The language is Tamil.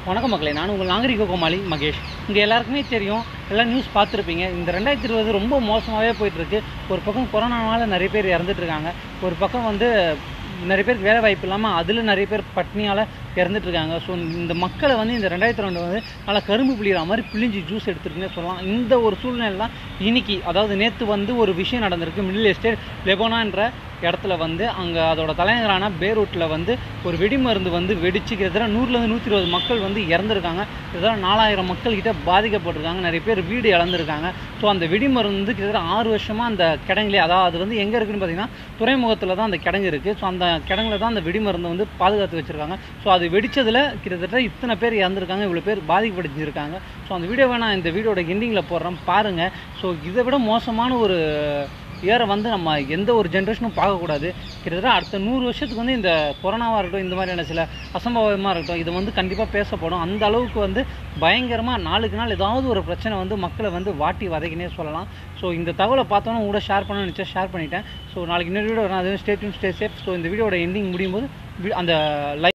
வணக்கம் மக்களே நான் உங்கள் நாகரிக கோமாளி மகேஷ் இங்கே எல்லாருக்குமே தெரியும் எல்லாம் நியூஸ் பார்த்துருப்பீங்க இந்த ரெண்டாயிரத்தி இருபது ரொம்ப மோசமாகவே போயிட்டுருக்கு ஒரு பக்கம் கொரோனாவால் நிறைய பேர் இறந்துட்டு இருக்காங்க ஒரு பக்கம் வந்து நிறைய பேருக்கு வேலை வாய்ப்பு இல்லாமல் அதில் நிறைய பேர் பட்னியால் இறந்துட்டு இருக்காங்க ஸோ இந்த மக்களை வந்து இந்த ரெண்டாயிரத்தி ரெண்டு வந்து நல்லா கரும்பு புளிகிற மாதிரி பிழிஞ்சு ஜூஸ் எடுத்துருக்குன்னே சொல்லலாம் இந்த ஒரு சூழ்நிலை தான் இன்னைக்கு அதாவது நேற்று வந்து ஒரு விஷயம் நடந்திருக்கு மிடில் எஸ்டேட் லெபனான்ற இடத்துல வந்து அங்கே அதோட தலைநகரான பேரூட்டில் வந்து ஒரு வெடிமருந்து வந்து வெடிச்சு கிட்டத்தட்ட நூறுலேருந்து நூற்றி இருபது மக்கள் வந்து இறந்துருக்காங்க கிட்டத்தட்ட நாலாயிரம் மக்கள் கிட்ட பாதிக்கப்பட்டிருக்காங்க நிறைய பேர் வீடு இழந்திருக்காங்க ஸோ அந்த வெடிமருந்து வந்து கிட்டத்தட்ட ஆறு வருஷமாக அந்த கிடங்குலே அதாவது அது வந்து எங்கே இருக்குன்னு பார்த்தீங்கன்னா துறைமுகத்தில் தான் அந்த கிடங்கு இருக்குது ஸோ அந்த கிடங்குல தான் அந்த வெடிமருந்தை வந்து பாதுகாத்து வச்சுருக்காங்க ஸோ அது வெடிச்சதில் கிட்டத்தட்ட இத்தனை பேர் இறந்துருக்காங்க இவ்வளோ பேர் பாதிக்கப்பட்டிருக்காங்க ஸோ அந்த வீடியோவை நான் இந்த வீடியோட எண்டிங்கில் போடுறேன் பாருங்கள் ஸோ இதை விட மோசமான ஒரு இயரை வந்து நம்ம எந்த ஒரு ஜென்ரேஷனும் பார்க்கக்கூடாது கிட்டத்தட்ட அடுத்த நூறு வருஷத்துக்கு வந்து இந்த கொரோனாவாக இருக்கட்டும் இந்த மாதிரியான சில அசம்பவமாக இருக்கட்டும் இது வந்து கண்டிப்பாக பேசப்படும் அந்த அளவுக்கு வந்து பயங்கரமாக நாளுக்கு நாள் ஏதாவது ஒரு பிரச்சனை வந்து மக்களை வந்து வாட்டி வதைக்கினே சொல்லலாம் ஸோ இந்த தகவலை பார்த்தோன்னா கூட ஷேர் பண்ண நினச்சா ஷேர் பண்ணிட்டேன் ஸோ நாளைக்கு இன்னொரு வீடியோ நான் ஸ்டேட்யூன் ஸ்டே சேஃப் ஸோ இந்த வீடியோட எண்டிங் முடியும் போது வி- அந்த லைக்